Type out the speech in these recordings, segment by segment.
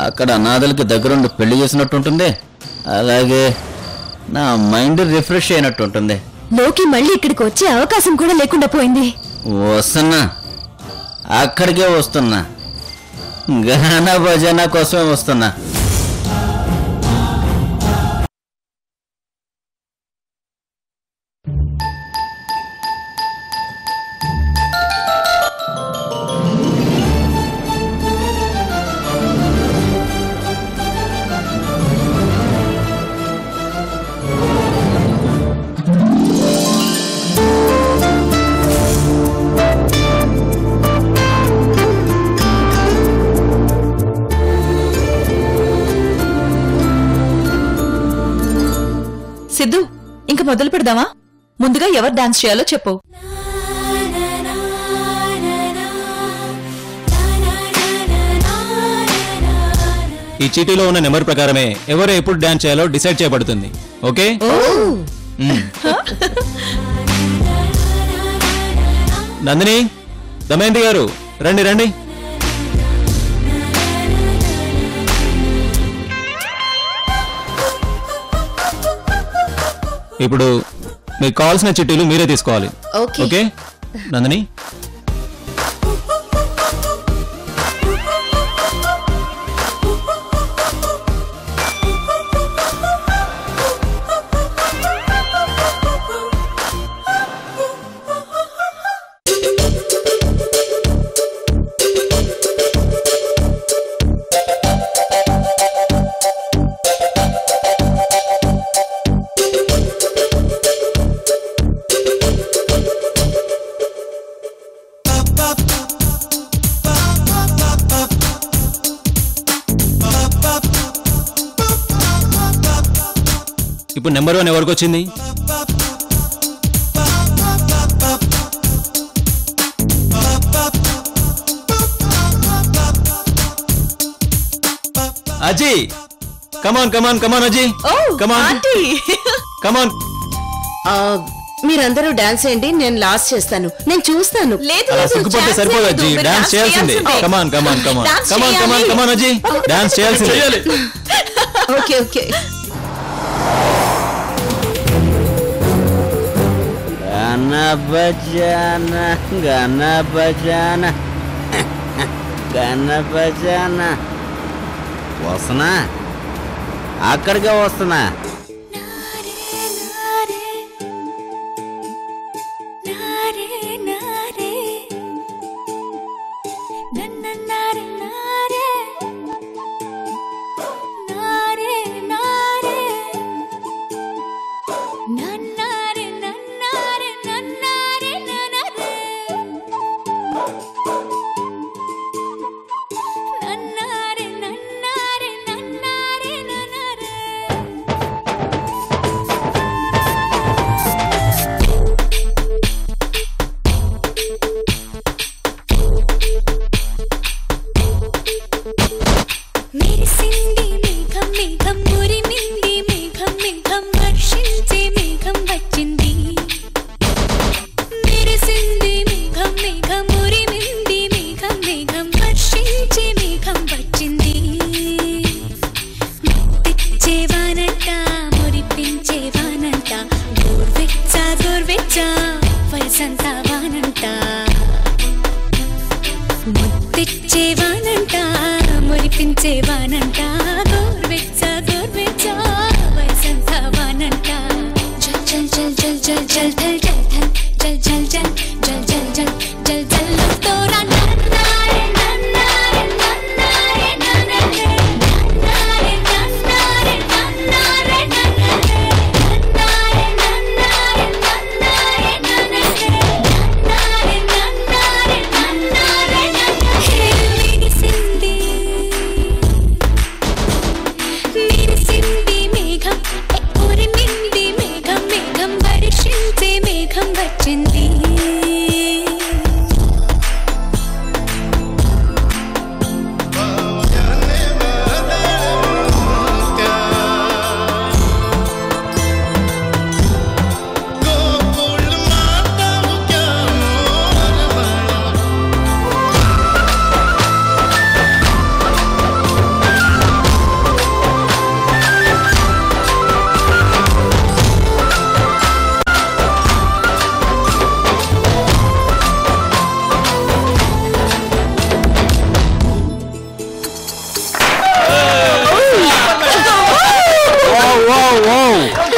అక్కడ అనాథలకి దగ్గరుండి పెళ్లి చేసినట్టు ఉంటుంది అలాగే నా మైండ్ రిఫ్రెష్ అయినట్టు ఉంటుంది లోకి మళ్ళీ ఇక్కడికి వచ్చే అవకాశం కూడా లేకుండా పోయింది వస్తున్నా అక్కడికే వస్తున్నా గహన భజన కోసమే వస్తున్నా సిద్ధు ఇంక మొదలు పెడదామా ముందుగా ఎవరు డాన్స్ చేయాలో చెప్పు ఈ చీటీలో ఉన్న నెంబర్ ప్రకారమే ఎవరు ఎప్పుడు డాన్స్ చేయాలో డిసైడ్ చేయబడుతుంది ఓకే మ్మ్. నందిని దమయంతి గారు రండి రండి ఇప్పుడు మీకు కావాల్సిన చిట్టీలు మీరే తీసుకోవాలి ఓకే. ఓకే నందిని ఇప్పుడు నెంబర్ వన్ ఎవరికి వచ్చింది అజీ కమాన్ కమాన్ కమాన్ అజీ కమాన్ ఆంటీ కమాన్ మీరందరూ డాన్స్ చేయండి నేను లాస్ట్ చేస్తాను నేను చూస్తాను లేదు అలా లేదు, సిగ్గుపడితే ఛాన్స్ సరిపోదు లేదు. అజ్జి మీరు డాన్స్ డాన్స్ చేయాల్సిందే చేయాల్సిందే. కమాన్ కమాన్ కమాన్ డాన్స్ కమాన్ కమాన్ చేయాలి. కమాన్ అజీ డాన్స్ చేయాల్సిందే ఓకే ఓకే గన భజన గన భజన గన భజన వస్తున్నా అక్కడికే వస్తున్నా మెరిసింది మేఘం మేఘం మురిమింది మేఘం మేఘం వర్షించే మేఘం వచ్చింది మెరిసింది మేఘం మేఘం మురిమింది మేఘం మేఘం వర్షించే మేఘం వచ్చింది ముత్తిచ్చేవానంట మురిపించేవానంట గోర్వెచ్చ గోర్వెచ్చ వయసంతా వానంట ముత్తిచ్చేవానంట మురిపించేవానంట గోర్వెచ్చ గోర్వెచ్చ వయసంతా వానంట జల్ జల్ జల్ జల్ జల్ జల్ జల్ జల్ జల్ జల్ జల్ జల్ జల్ జల్ జల్ జల్ తోరా నన్నారే నన్నారే నన్నారే నన్నారే నన్నారే నన్నారే నన్నారే నన్నారే నన్నారే నన్నారే నన్నారే నన్నారే నన్నారే నన్నారే నన్నారే నన్నారే మెరిసింది మెరిసింది మేఘం ఉరిమింది మేఘం మేఘం వర్షించే మేఘం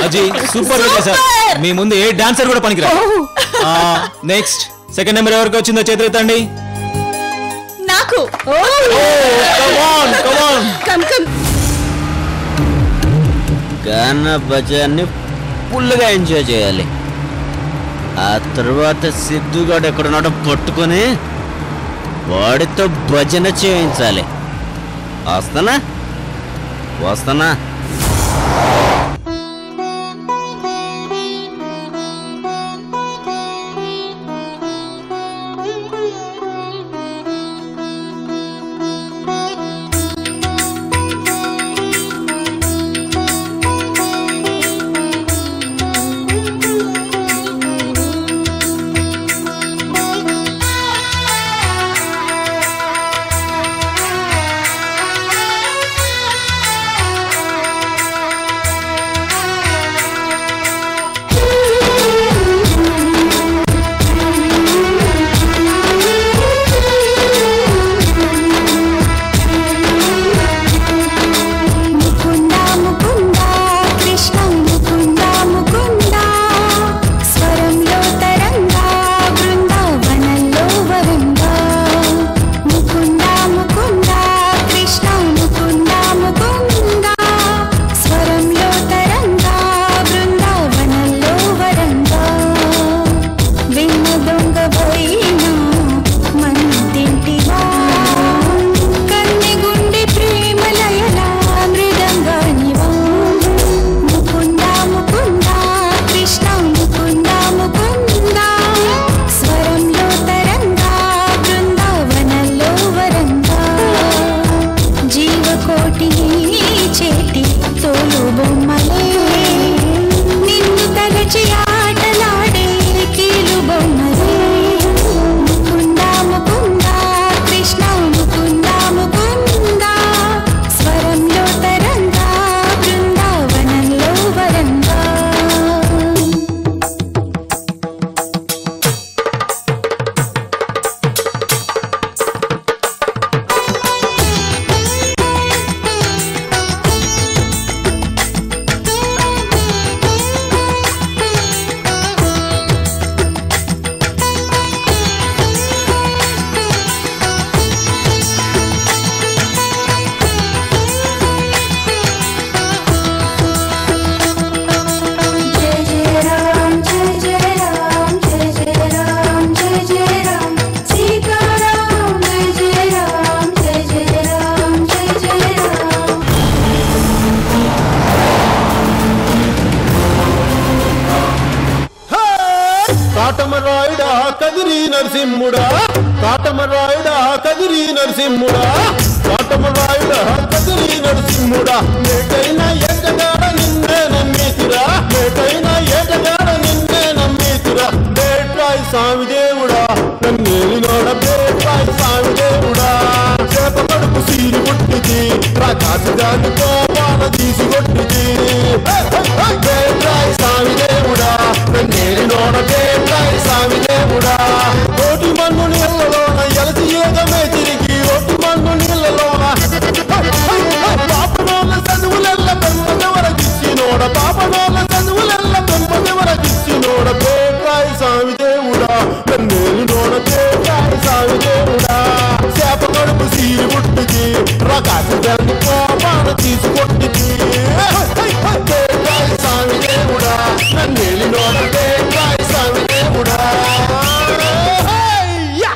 అజీ సూపర్ గా చేశారు మీ ముందు ఏ డాన్సర్ కూడా పనికిరా నెక్స్ట్ సెకండ్ నెంబర్ ఎవరికి వచ్చిందో చేతులెత్తండి నాకు కమ్ కమ్ గానా భజాన్ని ఫుల్గా ఎంజాయ్ చేయాలి ఆ తర్వాత సిద్ధుగాడు ఎక్కడున్నాడో పట్టుకొని వాడితో భజన చేయించాలి వస్తానా వస్తానా ముకుంద ముకుంద కృష్ణ ముకుంద ముకుంద స్వరంలో తరంగా బృందావనంలో వరంగా ముకుంద ముకుంద కృష్ణ ముకుంద ముకుంద స్వరంలో తరంగా బృందావనంలో వరంగా వెన్న దొంగ పోయినా మందింటివా కన్నె గుండె ప్రేమలయలా మృదంగానివా ముకుంద ముకుంద కృష్ణ ముకుంద ముకుంద స్వరంలో తరంగా బృందావనంలో వరంగా జీవకోటి చేతి తోలు బొమ్మలే నిన్ను తలచి ఆటలాడే కీలు బొమ్మలే ముకుంద ముకుంద కృష్ణ ముకుంద ముకుంద స్వరంలో తరంగా బృందావనంలో వరంగా जय जय राम जय जय राम जय जय राम जय जय राम सीता राम जय जय राम जय जय राम जय जय राम కాటమరాయుడా కదిరి నరసింహుడా కాటమరాయుడా కదిరి నరసింహుడా కాటమరాయుడా కదిరి నరసింహుడా ఏటైనా ఏటగాడ నిన్నే నమ్మీతిరా ఏటైనా ఏటగాడ నిన్నే నమ్మీతిరా బేట్రాయి స్వామి దేవుడా నన్నేలినోడ బేట్రాయి స్వామి దేవుడా చేప కడుపు సీరి పుట్టిది ప్రకాశ దాని కోపాల తీసి కొట్టిది బేట్రాయి స్వామి దేవుడా నన్నేలినోడ బేట్రాయి స్వామి దేవుడా కోటి మన్ను నీళ్ళలోన ఎలసి ఏగమే తిరిగి ఒట్టి మన్ను నీళ్ళలోన పాపనోళ్ళ చదువులెల్ల పెంపదెవరకిచ్చినోడ పాపనోళ్ళ చదువులెల్ల పెంపదెవరకిచ్చినోడ బేట్రాయి స్వామి దేవుడా నన్నేలినోడ బేట్రాయి స్వామి దేవుడా చేప కడుపు సీరి పుట్టిది రకాశ దాన్ని కోపాన తీసుకొట్టిది బేట్రాయి స్వామి దేవుడా నన్నేలినోడ బేట్రాయి స్వామి దేవుడా యా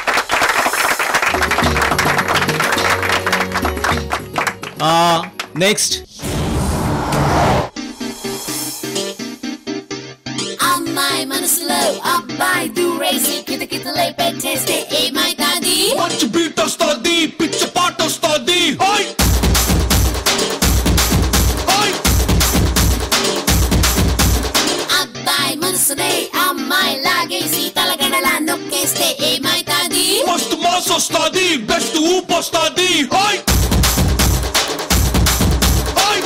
నెక్స్ట్ అమ్మాయి మనసులో అబ్బాయి దూరేసి కితకితలై పెట్టేస్తే ఏమైతాది మంచి బీట్ వస్తుంది పిచ్చ పాట వస్తుంది హాయ్ హాయ్ అబ్బాయి మనసునే అమ్మాయి లాగేసి తలగడలా నొక్కేస్తే ఏమైతాది మస్తు మాస్ వస్తుంది బెస్ట్ ఊపు వస్తుంది హాయ్ హాయ్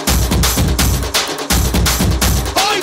హాయ్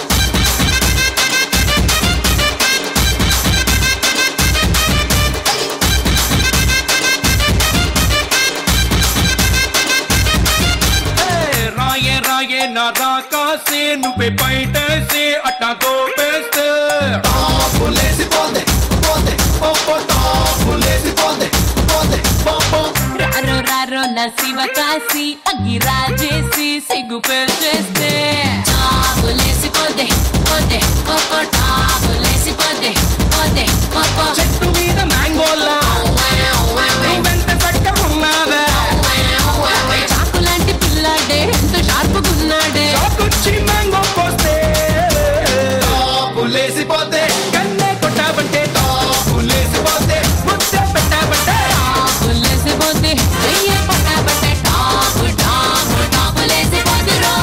రాయే రాయే నా రాకా రాసి నువ్వే బయటేసి అట్టా తోపేస్తే లేసిపోతే పోతే పొప్పో టాపు లేసిపోతే పోతే పొప్పో రారో రారో నా శివ కాసి అగ్గి రాజేసి సిగ్గు పెంచేస్తే టాబులేసిపోతే పోతే ఒక్కో టాబులేసిపోతే పోతే ఒక్కో చెట్టు మీద మ్యాంగోలా నువ్వెంత చక్కగా ఉన్నావే చాకులాంటి పిల్లాడే ఎంత షార్పుగున్నాడే చాకొచ్చి మ్యాంగో కోస్తే టాపు లేసిపోతే కన్నే కొట్టావంటే టాపు లేసిపోతే ముద్ద పెట్టావంటే టాబులేసిపోతే వెయ్యి పట్టాబట్టే టాబు టాబు టాబులేసిపోతే రో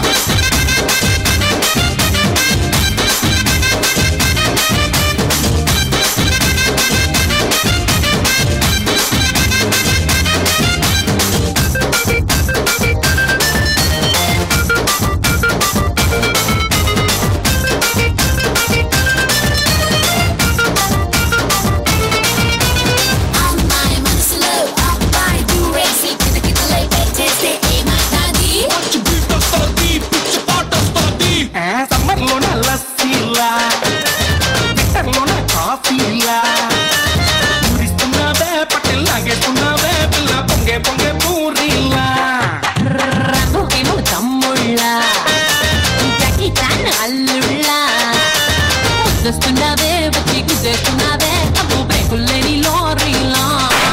అమ్మాయి మనసులో అబ్బాయి దూరేసి కిటకిటలై పెట్టేస్తే ఏమైతుంది మంచి బీట్ వస్తుంది పిచ్చి పాట వస్తుంది సమ్మర్ లోన లస్సీలా వింటర్ లోన కాఫీలా ఊరిస్తున్నావే పట్టెల్ లాగేస్తున్నావే పిల్ల పొంగే పొంగే పూరీలా రంగుకేమో తమ్ముళ్ళ జకి చాన్ అల్లుళ్ళ ముద్దొస్తున్నావే వచ్చి గుద్దేస్తున్నావే అబ్బు బ్రేకుల్లేని లారీలా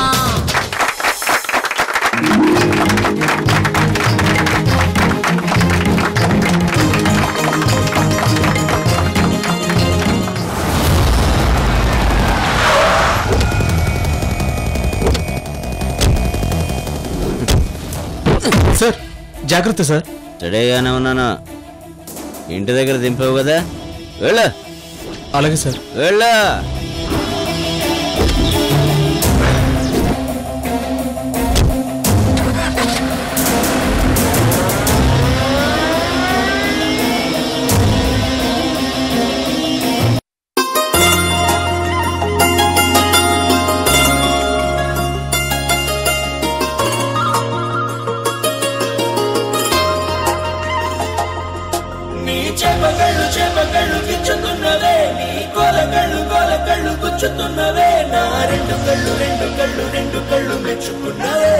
సార్ జాగ్రత్త సార్ రెడీగానే ఉన్నాను ఇంటి దగ్గర దింపావు కదా వెళ్ళు అలాగే సార్ వెళ్ళు నీ చేపగళ్ళు చేపగళ్ళు గిచ్చుతున్నవే నీ కొలగళ్ళు కొలగళ్ళు గుచ్చుతున్నవే నా రెండు కళ్ళు రెండు కళ్ళు రెండు కళ్ళు మెచ్చుకున్నవే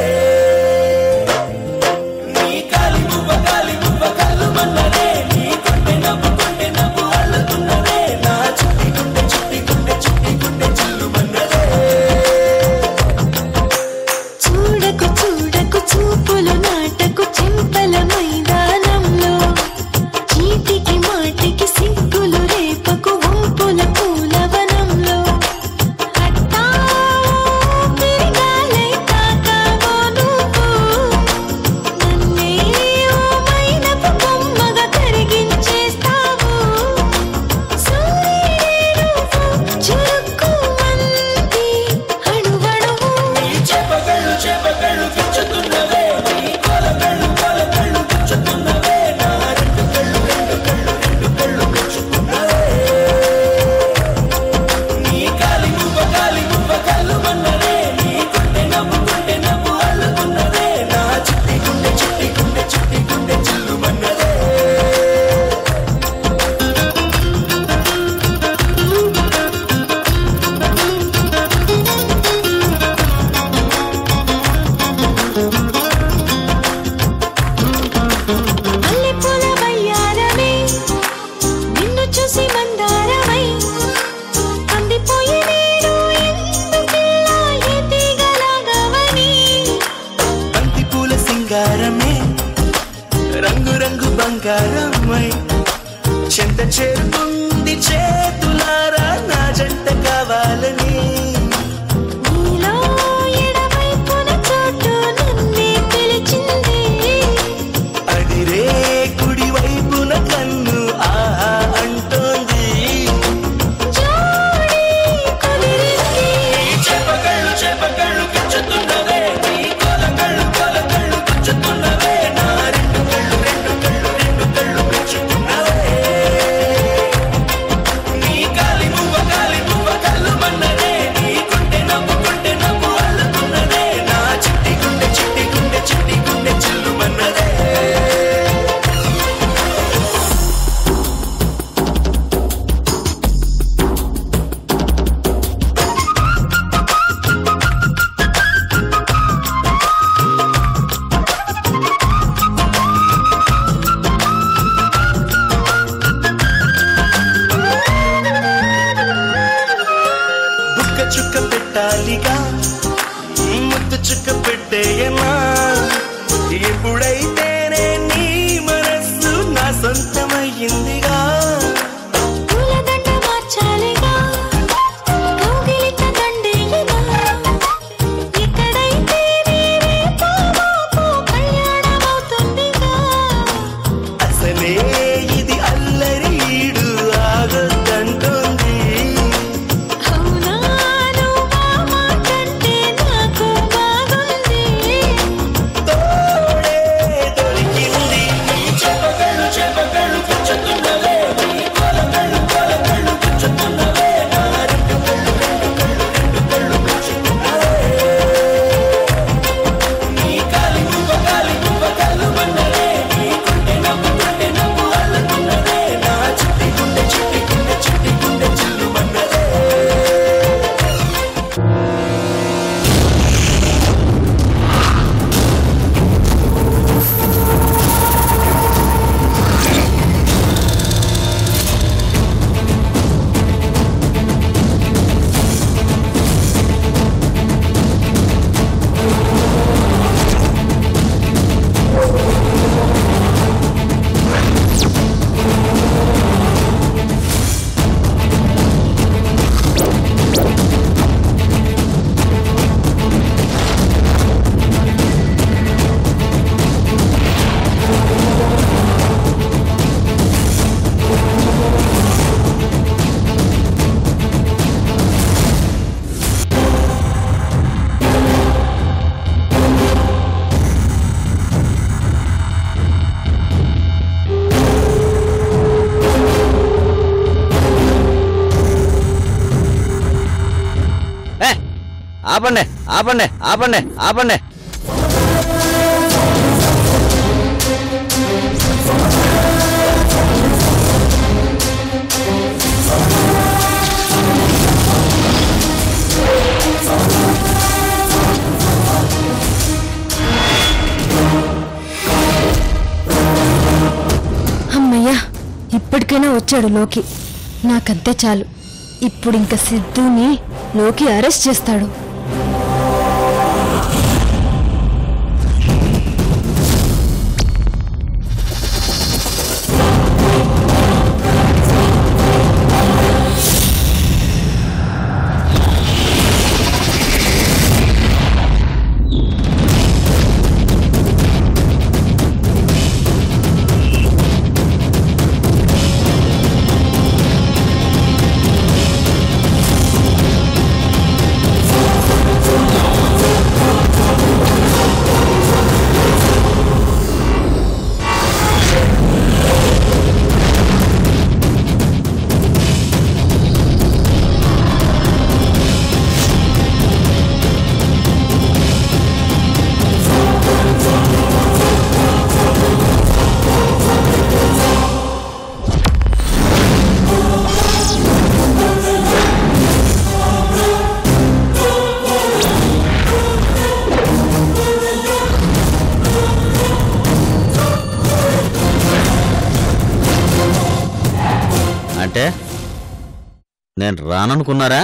నీ కాలి మువ్వ కాలి మువ్వ కళ్ళు మన్ననే నీ కొండె నవ్వు కొండె నవ్వు అల్లుతున్నవే నా చిట్టి గుండె చిట్టి గుండె చిట్టి గుండె చిల్లు మన్నదే చూడకు చూడకు చూపులు నాటకు చెంపల మైదానంలో చీటికి మాటికి సిగ్గులు రేపకు వంపుల పూలవనంలో హఠా తిరగాలై తాకావో ఆపండి ఆపండి ఆపండి ఆపండి అమ్మయ్యా ఇప్పటికైనా వచ్చాడు లోకి నాకంతే చాలు ఇప్పుడు ఇంక సిద్ధుని లోకి అరెస్ట్ చేస్తాడు అంటే నేను రాననుకున్నారా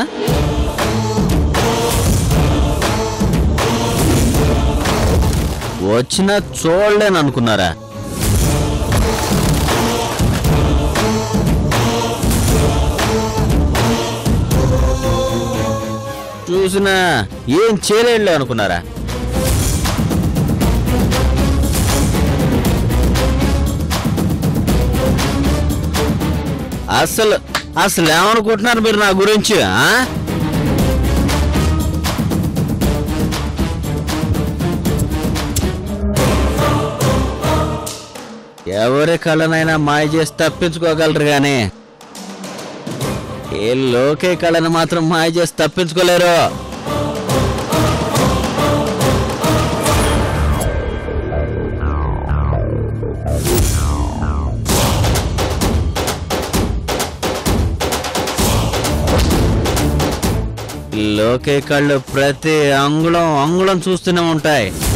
వచ్చినా చూడలేను అనుకున్నారా చూసినా ఏం చేయలేడులే అనుకున్నారా అసలు అసలు ఏమనుకుంటున్నారు మీరు నా గురించి ఆ? ఎవరి కళనైనా మాయ చేసి తప్పించుకోగలరు గాని ఏ లోకే కళను మాత్రం మాయ చేసి తప్పించుకోలేరు లోకే కళ్ళు ప్రతి అంగుళం అంగుళం చూస్తూనే ఉంటాయి